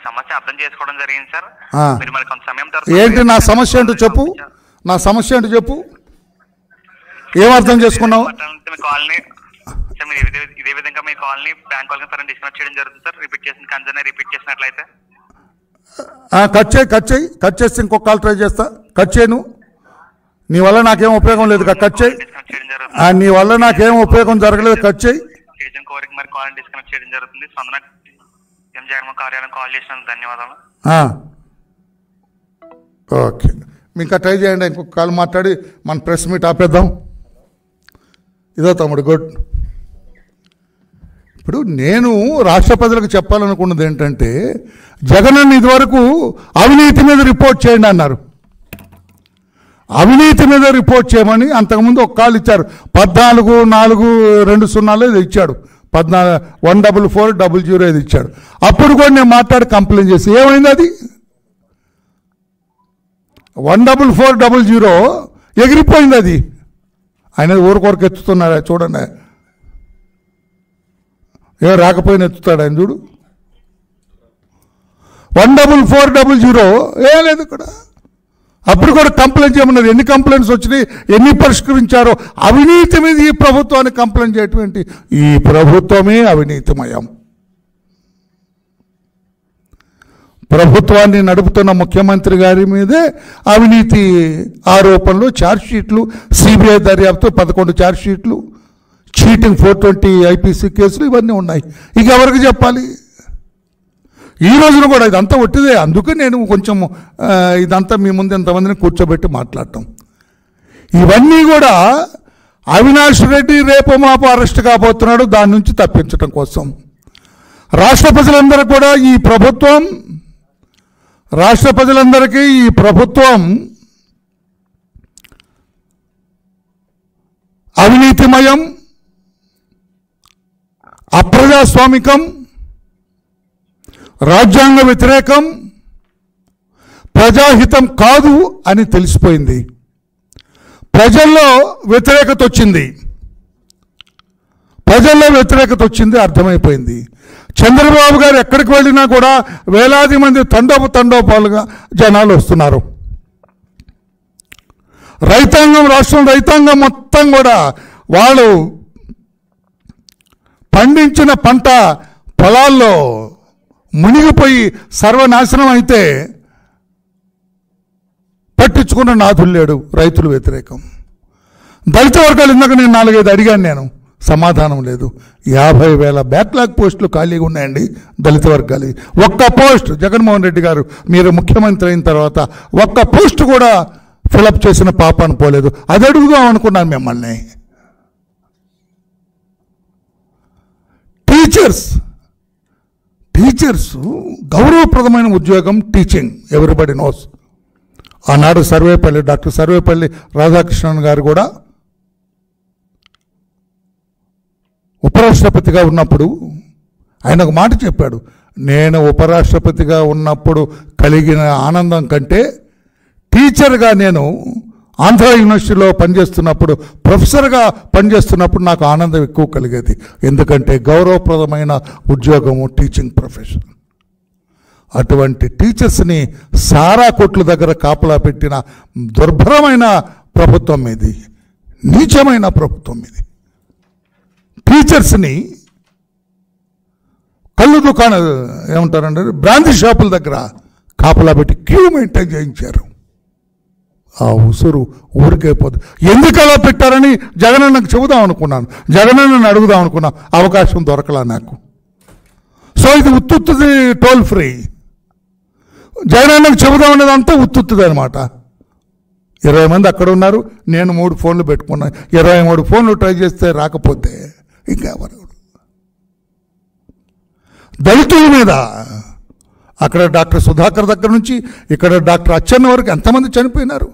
సమస్య అర్థం చేసుకోవడం జరిగింది సార్ ఆ. మీరు మరి కొంత సమయం తర్వాత ఏంటి నా సమస్య ఏంటో చెప్పు నా సమస్య ఏంటో చెప్పు ఏం అర్థం చేసుకున్నావు మాట్లాడాలంటే మీ కాలనీ సార్ మీరు ఇదే ఇదే విధంగా మీ కాలనీ బ్యాంక్ కాలనీ సరే డిస్కనెక్ట్ చేయడం జరుగుతుంది సార్ రిపీట్ చేసిన కన్సర్న్ రిపీట్ చేసినట్లయితే ఆ, కట్ చేయి కట్ చేయి కట్ చేస్తే ఇంకొక కాల్ ట్రై చేస్తా కట్ చేయను నీ వల్ల నాకేం ఉపయోగం లేదు కట్ చేయి డిస్కనెక్ట్ చేయడం ఆ, జరుగుతుంది నీ వల్ల నాకేం ఉపయోగం జరగలేదు కట్ చేయి సిటిజన్ కోరిక మరి కాలనీ డిస్కనెక్ట్ చేయడం జరుగుతుంది స్పందన ఎం జగన్మోహన్ కార్యాలయం కాల్ చేసినందుకు ధన్యవాదాలు ఆ. ఓకే ఇంకా ట్రై చేయండి ఇంకొక కాల్ మాట్లాడి మన ప్రెస్ మీట్ ఆపేద్దాం ఇదో తమ్ముడు గుడ్ ఇప్పుడు నేను రాష్ట్ర ప్రజలకు చెప్పాలనుకున్నది ఏంటంటే జగన్ అన్న ఇదివరకు అవినీతి మీద రిపోర్ట్ చేయండి అన్నారు అవినీతి మీద రిపోర్ట్ చేయమని అంతకుముందు ఒక కాల్ ఇచ్చారు పద్నాలుగు నాలుగు రెండు సున్నాలు ఇది ఇచ్చాడు పద్నాలుగు one double four double zero ఇది ఇచ్చాడు అప్పుడు కూడా నేను మాట్లాడి కంప్లైంట్ చేసి ఏమైంది అది one double four double zero ఎగిరిపోయింది అది ఆయన ఊరికొరకు ఎత్తుతున్నాడు చూడండి ఏం రాకపోయినా ఎత్తుతాడు ఆయన చూడు one double four double zero ఏం లేదు ఇక్కడ అప్పుడు కూడా కంప్లైంట్ చేయమన్నారు ఎన్ని కంప్లైంట్స్ వచ్చినాయి ఎన్ని పరిష్కరించారో అవినీతి మీద ఈ ప్రభుత్వాన్ని కంప్లైంట్ చేయటువంటి ఈ ప్రభుత్వమే అవినీతిమయం ప్రభుత్వాన్ని నడుపుతున్న ముఖ్యమంత్రి గారి మీదే అవినీతి ఆరోపణలు ఛార్జ్ షీట్లు సిబిఐ దర్యాప్తు పదకొండు ఛార్జ్ షీట్లు చీటింగ్ ఫోర్ ట్వంటీ ఐపీసీ కేసులు ఇవన్నీ ఉన్నాయి ఇక ఎవరికి చెప్పాలి ఈ రోజున కూడా ఇదంతా ఒట్టిదే అందుకే నేను కొంచెం ఆ, ఇదంతా మీ ముందు ఎంతమందిని కూర్చోబెట్టి మాట్లాడటం ఇవన్నీ కూడా అవినాష్ రెడ్డి రేపు మాపు అరెస్ట్ కాబోతున్నాడు దాని నుంచి తప్పించడం కోసం రాష్ట్ర ప్రజలందరూ కూడా ఈ ప్రభుత్వం రాష్ట్ర ప్రజలందరికీ ఈ ప్రభుత్వం అవినీతిమయం అప్రజాస్వామికం రాజ్యాంగ వ్యతిరేకం ప్రజాహితం కాదు అని తెలిసిపోయింది ప్రజల్లో వ్యతిరేకత వచ్చింది ప్రజల్లో వ్యతిరేకత వచ్చింది అర్థమైపోయింది చంద్రబాబు గారు ఎక్కడికి వెళ్ళినా కూడా వేలాది మంది తండోపు తండోపాలుగా జనాలు వస్తున్నారు రైతాంగం రాష్ట్రం రైతాంగం మొత్తం కూడా వాళ్ళు పండించిన పంట పొలాల్లో మునిగిపోయి సర్వనాశనం అయితే పట్టించుకున్న నాథులు లేడు రైతులు వ్యతిరేకం దళిత వర్గాలు ఇందాక నేను నాలుగైదు అడిగాను నేను సమాధానం లేదు యాభై వేల బ్యాక్లాగ్ పోస్టులు ఖాళీగా ఉన్నాయండి దళిత వర్గాలు ఒక్క పోస్ట్ జగన్మోహన్ రెడ్డి గారు మీరు ముఖ్యమంత్రి అయిన తర్వాత ఒక్క పోస్ట్ కూడా ఫిలప్ చేసిన పాపాను పోలేదు అది అడుగుదాం అనుకున్నాను మిమ్మల్ని టీచర్స్ టీచర్స్ గౌరవప్రదమైన ఉద్యోగం టీచింగ్ ఎవ్రీబడి నోస్ ఆనాడు సర్వేపల్లి డాక్టర్ సర్వేపల్లి రాధాకృష్ణన్ గారు కూడా ఉపరాష్ట్రపతిగా ఉన్నప్పుడు ఆయన ఒక మాట చెప్పాడు నేను ఉపరాష్ట్రపతిగా ఉన్నప్పుడు కలిగిన ఆనందం కంటే టీచర్గా నేను ఆంధ్ర యూనివర్సిటీలో పనిచేస్తున్నప్పుడు ప్రొఫెసర్గా పనిచేస్తున్నప్పుడు నాకు ఆనందం ఎక్కువ కలిగేది ఎందుకంటే గౌరవప్రదమైన ఉద్యోగము టీచింగ్ ప్రొఫెషన్ అటువంటి టీచర్స్ని సారా కొట్ల దగ్గర కాపలా పెట్టిన దుర్భరమైన ప్రభుత్వం ఇది నీచమైన ప్రభుత్వం ఇది టీచర్స్ని కళ్ళు దుకాణ ఏమంటారంటే బ్రాంతి షాపుల దగ్గర కాపలా పెట్టి క్యూ మెయింటైన్ చేయించారు ఆ ఉసురు ఊరికే పోదు ఎందుకు అలా పెట్టారని జగనన్నకు చెబుదాం అనుకున్నాను జగనన్నను అడుగుదాం అనుకున్నా అవకాశం దొరకలా నాకు సో ఇది ఉత్తుత్తుది టోల్ ఫ్రీ జగనన్నకు చెబుదాం అనేది అంతా ఉత్తుత్తుది అనమాట ఇరవై మంది అక్కడ ఉన్నారు నేను మూడు ఫోన్లు పెట్టుకున్నాను ఇరవై మూడు ఫోన్లు ట్రై చేస్తే రాకపోతే ఇంకెవరు దళితుల మీద అక్కడ డాక్టర్ సుధాకర్ దగ్గర నుంచి ఇక్కడ డాక్టర్ అచ్చెన్న వరకు ఎంతమంది చనిపోయినారు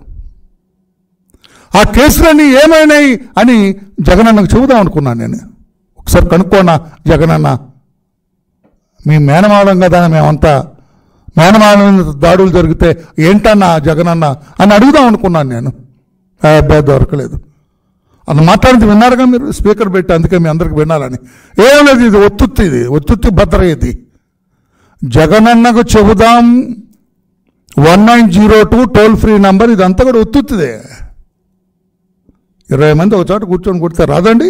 ఆ కేసులన్నీ ఏమైనాయి అని జగనన్నకు చెబుదాం అనుకున్నాను నేను ఒకసారి కనుక్కోనా జగనన్న మీ మేనమాడం కదా మేమంతా మేనమాడం మీద దాడులు జరిగితే ఏంటన్నా జగనన్న అని అడుగుదాం అనుకున్నాను నేను ఆ అబ్బాయి దొరకలేదు అది మాట్లాడింది విన్నారుగా మీరు స్పీకర్ పెట్టి అందుకే మీ అందరికి వినాలని ఏం లేదు ఇది ఒత్తుత్తి ఇది ఒత్తుత్తి భద్ర ఇది జగనన్నకు చెబుదాం one nine zero two toll free number ఇదంతా కూడా ఒత్తుతుంది ఇరవై మంది ఒక చోట కూర్చొని కొడితే రాదండి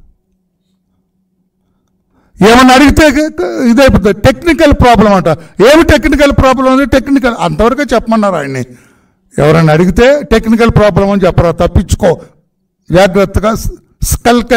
ఏమన్నా అడిగితే ఇదైపోతుంది టెక్నికల్ ప్రాబ్లం అంట ఏమి టెక్నికల్ ప్రాబ్లం అని టెక్నికల్ అంతవరకే చెప్పమన్నారు ఆయన్ని ఎవరైనా అడిగితే టెక్నికల్ ప్రాబ్లం అని చెప్పరా తప్పించుకో జాగ్రత్తగా స్కల్